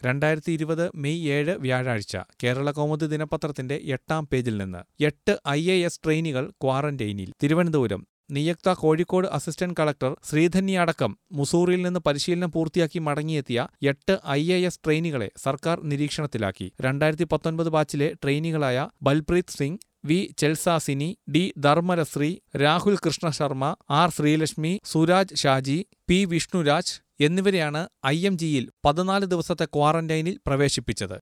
രണ്ടായിരത്തി ഇരുപത് മെയ് ഏഴ് വ്യാഴാഴ്ച കേരള കൗമുദി ദിനപത്രത്തിന്റെ എട്ടാം പേജിൽ നിന്ന് എട്ട് ഐ എ എസ് ട്രെയിനികൾ ക്വാറന്റൈനിൽ തിരുവനന്തപുരം നിയുക്ത കോഴിക്കോട് അസിസ്റ്റന്റ് കളക്ടർ ശ്രീധന്യ അടക്കം മുസൂറിയിൽ നിന്ന് പരിശീലനം പൂർത്തിയാക്കി മടങ്ങിയെത്തിയ എട്ട് ഐ എ എസ് ട്രെയിനികളെ സർക്കാർ നിരീക്ഷണത്തിലാക്കി രണ്ടായിരത്തി പത്തൊൻപത് ബാച്ചിലെ ട്രെയിനികളായ Balpreet Singh V Chelsasini D Dharmarasri Rahul Krishna Sharma R Sreelakshmi Suraj Shaji P Vishnuraj എന്നിവരെയാണ് ഐ എം ജിയിൽ പതിനാല് ദിവസത്തെ ക്വാറന്റൈനിൽ പ്രവേശിപ്പിച്ചത്